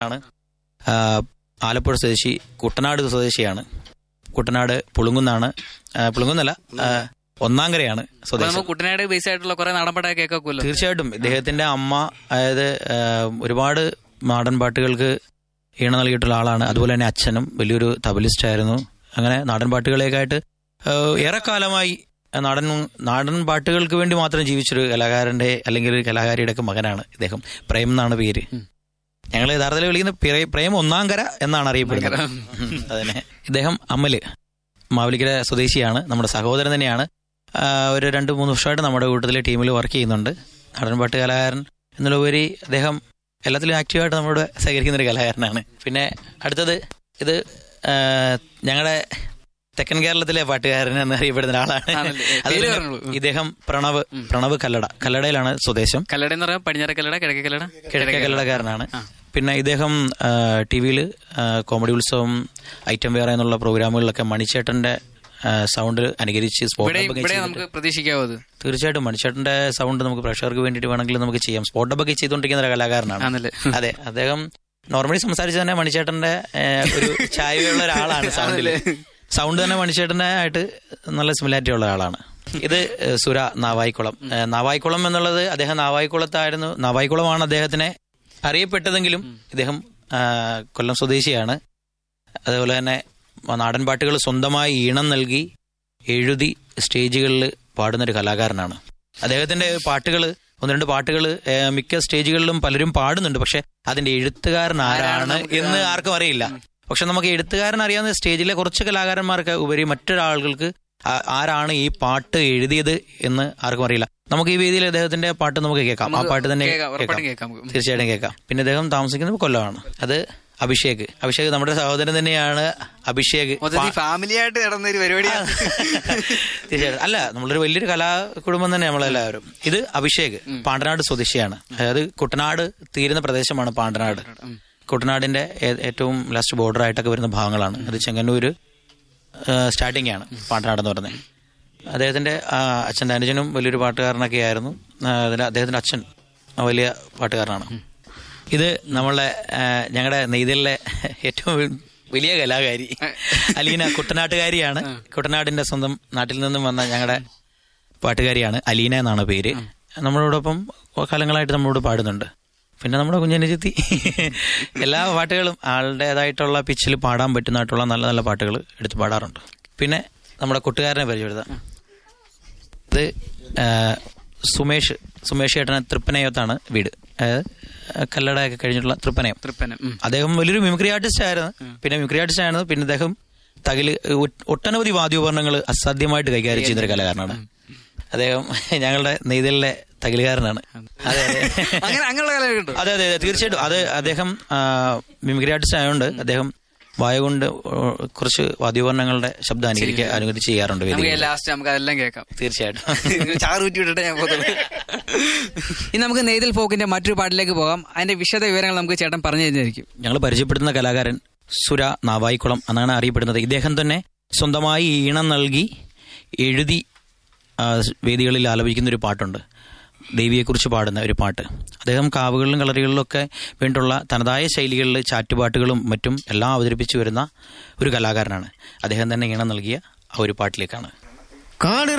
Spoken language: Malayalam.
ആണ് ആ, ആലപ്പുഴ സ്വദേശി കുട്ടനാട് സ്വദേശിയാണ് കുട്ടനാട് പുളുങ്കുന്നാണ് ആ, പുളുങ്കുന്നല്ല ആ, ഒന്നാങ്കരയാണ് അപ്പൊ സ്വദേശം നമുക്ക് കുട്ടനാട് ബേസ് ആയിട്ടുള്ള കുറെ നാടൻപാട്ടൊക്കെ കേൾക്കാമല്ലോ തീർച്ചയായിട്ടും ഇദ്ദേഹത്തിന്റെ അമ്മ അതായത് ആ, ഒരുപാട് നാടൻ പാട്ടുകൾക്ക് ഈണ നൽകിയിട്ടുള്ള ആളാണ് അതുപോലെ തന്നെ അച്ഛനും വലിയൊരു തബലിസ്റ്റ് ആയിരുന്നു അങ്ങനെ നാടൻ പാട്ടുകളെയൊക്കെ ആയിട്ട് ആ, ഏറെക്കാലമായി നാടൻ നാടൻ പാട്ടുകൾക്ക് വേണ്ടി മാത്രം ജീവിച്ചൊരു കലാകാരന്റെ അല്ലെങ്കിൽ ഒരു കലാകാരിയുടെ ഒക്കെ മകനാണ് ഇദ്ദേഹം പ്രേം എന്നാണ് പേര് ഞങ്ങൾ യഥാർത്ഥത്തിൽ വിളിക്കുന്ന പ്രേ- പ്രേം ഒന്നാങ്കര എന്നാണ് അറിയപ്പെടുന്നത് ഉം, അതന്നെ ഇദ്ദേഹം അമല് മാവലിക്കര സ്വദേശിയാണ് നമ്മുടെ സഹോദരൻ തന്നെയാണ് ആ, ഒരു രണ്ട് മൂന്ന് വർഷമായിട്ട് നമ്മുടെ കൂട്ടത്തിലെ ടീമിൽ വർക്ക് ചെയ്യുന്നുണ്ട് നാടൻപാട്ട് കലാകാരൻ എന്നുള്ളപരി അദ്ദേഹം എല്ലാത്തിലും ആക്റ്റീവായിട്ട് നമ്മളോട് സഹകരിക്കുന്ന ഒരു കലാകാരനാണ് പിന്നെ അടുത്തത് ഇത് ഞങ്ങളുടെ തെക്കൻ കേരളത്തിലെ പാട്ടുകാരൻ എന്നറിയപ്പെടുന്ന ഒരാളാണ് ആണല്ലേ? അത് പേര് പിന്നെ പറഞ്ഞോളൂ. ഇദ്ദേഹം പ്രണവ് പ്രണവ് കല്ലട കല്ലടയിലാണ് സ്വദേശം കല്ലട എന്ന് പറയാം പടിഞ്ഞാറ കല്ലട കിഴക്കേ കല്ലട കിഴക്കേ കല്ലടക്കാരനാണ് ആ. പിന്നെ ഇദ്ദേഹം ടി വിയിൽ കോമഡി ഉത്സവം ഐറ്റം വേറെ എന്നുള്ള പ്രോഗ്രാമുകളിലൊക്കെ മണിച്ചേട്ടന്റെ സൗണ്ട് അനുകരിച്ച് സ്പോട്ട് ഇവിടെ ഡബൊക്കെ ഇവിടെ ചെയ്തിട്ട് നമുക്ക് പ്രതീക്ഷിക്കാവോ അത് തീർച്ചയായിട്ടും മണിച്ചേട്ടന്റെ സൗണ്ട് നമുക്ക് പ്രേക്ഷകർക്ക് വേണ്ടിയിട്ട് വേണമെങ്കിൽ നമുക്ക് ചെയ്യാം സ്പോട്ട് ഡബൊക്കെ ചെയ്തുകൊണ്ടിരിക്കുന്ന ഒരു കലാകാരനാണ് ആണല്ലേ അതെ അദ്ദേഹം നോർമലി സംസാരിച്ച് തന്നെ മണിച്ചേട്ടന്റെ ഏഹ്, ഒരു ചായയുള്ള ഒരാളാണ് സൗണ്ടില് സൗണ്ട് തന്നെ മണിച്ചേട്ടന്റെ ആയിട്ട് നല്ല സിമിലാരിറ്റി ഉള്ള ആളാണ് ഇത് ഏഹ്, സുര നാവായിക്കുളം ഏഹ്, നാവായിക്കുളം എന്നുള്ളത് അദ്ദേഹം നാവായിക്കുളത്തായിരുന്നു നാവായിക്കുളമാണ് അദ്ദേഹത്തിനെ അറിയപ്പെട്ടതെങ്കിലും ഇദ്ദേഹം ആഹ്, കൊല്ലം സ്വദേശിയാണ് അതുപോലെ തന്നെ നാടൻ പാട്ടുകൾ സ്വന്തമായി ഈണം നൽകി എഴുതി സ്റ്റേജുകളിൽ പാടുന്ന ഒരു കലാകാരനാണ് അദ്ദേഹത്തിന്റെ പാട്ടുകൾ ഒന്ന് രണ്ട് പാട്ടുകൾ മിക്ക സ്റ്റേജുകളിലും പലരും പാടുന്നുണ്ട് പക്ഷെ അതിന്റെ എഴുത്തുകാരൻ ആരാണ് എന്ന് ആർക്കും അറിയില്ല പക്ഷെ നമുക്ക് എഴുത്തുകാരൻ അറിയാവുന്ന സ്റ്റേജിലെ കുറച്ച് കലാകാരന്മാർക്ക് ഉപരി മറ്റൊരാളുകൾക്ക് ആ- ആരാണ് ഈ പാട്ട് എഴുതിയത് എന്ന് ആർക്കും അറിയില്ല നമുക്ക് ഈ വേദിയിൽ അദ്ദേഹത്തിന്റെ പാട്ട് നമുക്ക് കേൾക്കാം ആ പാട്ട് തന്നെ കേൾക്കാം, ഉറപ്പായിട്ടും കേൾക്കാം കേൾക്കാം നമുക്ക്. തീർച്ചയായിട്ടും കേൾക്കാം പിന്നെ അദ്ദേഹം താമസിക്കുന്നത് കൊല്ലമാണ് അത് അഭിഷേക് അഭിഷേക് നമ്മുടെ സഹോദരൻ തന്നെയാണ് അഭിഷേക് മൊത്തത്തിൽ ഫാമിലി ആയിട്ട് നടന്ന ഒരു പരിപാടിയാണ് തീർച്ചയായിട്ടും അല്ല നമ്മളൊരു വലിയൊരു കലാ കുടുംബം തന്നെ നമ്മളെല്ലാവരും ഇത് അഭിഷേക് പാണ്ടനാട് സ്വദേശിയാണ് അതായത് കുട്ടനാട് തീരുന്ന പ്രദേശമാണ് പാണ്ടനാട് കുട്ടനാടിന്റെ ഏ- ഏറ്റവും ലാസ്റ്റ് ബോർഡർ ആയിട്ടൊക്കെ വരുന്ന ഭാഗങ്ങളാണ് അത് ചെങ്ങന്നൂര് സ്റ്റാർട്ടിംഗ് ആണ് പാണ്ടനാട് എന്ന് പറഞ്ഞത് അദ്ദേഹത്തിന്റെ ആ, അച്ഛൻ്റെ അനുജനും വലിയൊരു പാട്ടുകാരനൊക്കെ ആയിരുന്നു ആ, അതിൽ അദ്ദേഹത്തിന്റെ അച്ഛൻ വലിയ പാട്ടുകാരനാണ് ഇത് നമ്മളെ ഞങ്ങളുടെ നെയ്തലിലെ ഏറ്റവും വലിയ കലാകാരി അലീന കുട്ടനാട്ടുകാരിയാണ് കുട്ടനാടിന്റെ സ്വന്തം നാട്ടിൽ നിന്നും വന്ന ഞങ്ങളുടെ പാട്ടുകാരിയാണ് അലീന എന്നാണ് പേര് നമ്മളോടൊപ്പം കാലങ്ങളായിട്ട് നമ്മളോട് പാടുന്നുണ്ട് പിന്നെ നമ്മുടെ കുഞ്ഞനുജത്തി എല്ലാ പാട്ടുകളും ആളുടേതായിട്ടുള്ള പിച്ചിൽ പാടാൻ പറ്റുന്നതായിട്ടുള്ള നല്ല നല്ല പാട്ടുകൾ എടുത്ത് പാടാറുണ്ട് പിന്നെ നമ്മുടെ കൂട്ടുകാരനെ പരിചയപ്പെടുത്താം ഇത് ആ, സുമേഷ് സുമേഷ് ചേട്ടന് തൃപ്പനയത്താണ് വീട് അതായത് കല്ലടയൊക്കെ കഴിഞ്ഞിട്ടുള്ള തൃപ്പനയം തൃപ്പനം ഉം. അദ്ദേഹം വലിയൊരു മിമിക്രി ആർട്ടിസ്റ്റ് ആയിരുന്നു പിന്നെ മിമിക്രി ആർട്ടിസ്റ്റ് ആയിരുന്നു പിന്നെ അദ്ദേഹം തകില് ഒ- ഒട്ടനവധി വാദ്യോപകരണങ്ങൾ അസാധ്യമായിട്ട് കൈകാര്യം ചെയ്യുന്ന ഒരു കലാകാരനാണ് അദ്ദേഹം ഞങ്ങളുടെ നെയ്തലിലെ തകിലുകാരനാണ് അതെ അതെ അങ്ങനെ അങ്ങനെയുള്ള കല കിട്ടും അതെ അതെ അതെ തീർച്ചയായിട്ടും അത് അദ്ദേഹം ആ, മിമിക്രി ആർട്ടിസ്റ്റ് ആയതുകൊണ്ട് അദ്ദേഹം വായ കൊണ്ട് കുറച്ച് വാദ്യോപകരണങ്ങളുടെ ശബ്ദം അനുകരിക്കുക അനുകരിച്ച് ചെയ്യാറുണ്ട് നമുക്ക് വേദിയിൽ ലാസ്റ്റ് നമുക്ക് അതെല്ലാം കേൾക്കാം തീർച്ചയായിട്ടും ചാറൂറ്റി വിട്ടിട്ട് ഞാൻ പോകുന്നത് ഇനി നമുക്ക് നെയ്തൽ ഫോക്കിന്റെ മറ്റൊരു പാട്ടിലേക്ക് പോകാം അതിന്റെ വിശദ വിവരങ്ങൾ നമുക്ക് ചേട്ടൻ പറഞ്ഞു തരുന്നതായിരിക്കും ഞങ്ങൾ പരിചയപ്പെടുത്തുന്ന കലാകാരൻ സുര നാവായിക്കുളം എന്നാണ് അറിയപ്പെടുന്നത് ഇദ്ദേഹം തന്നെ സ്വന്തമായി ഈണം നൽകി എഴുതി ആ, വേദികളിൽ ആലപിക്കുന്ന ഒരു പാട്ടുണ്ട് ദേവിയെക്കുറിച്ച് പാടുന്ന ഒരു പാട്ട് അദ്ദേഹം കാവുകളിലും കളറികളിലും ഒക്കെ വേണ്ടുള്ള തനതായ ശൈലികളിൽ ചാറ്റുപാട്ടുകളും മറ്റും എല്ലാം അവതരിപ്പിച്ചു വരുന്ന ഒരു കലാകാരനാണ് അദ്ദേഹം തന്നെ ഈണം നൽകിയ ആ ഒരു പാട്ടിലേക്കാണ് കാട്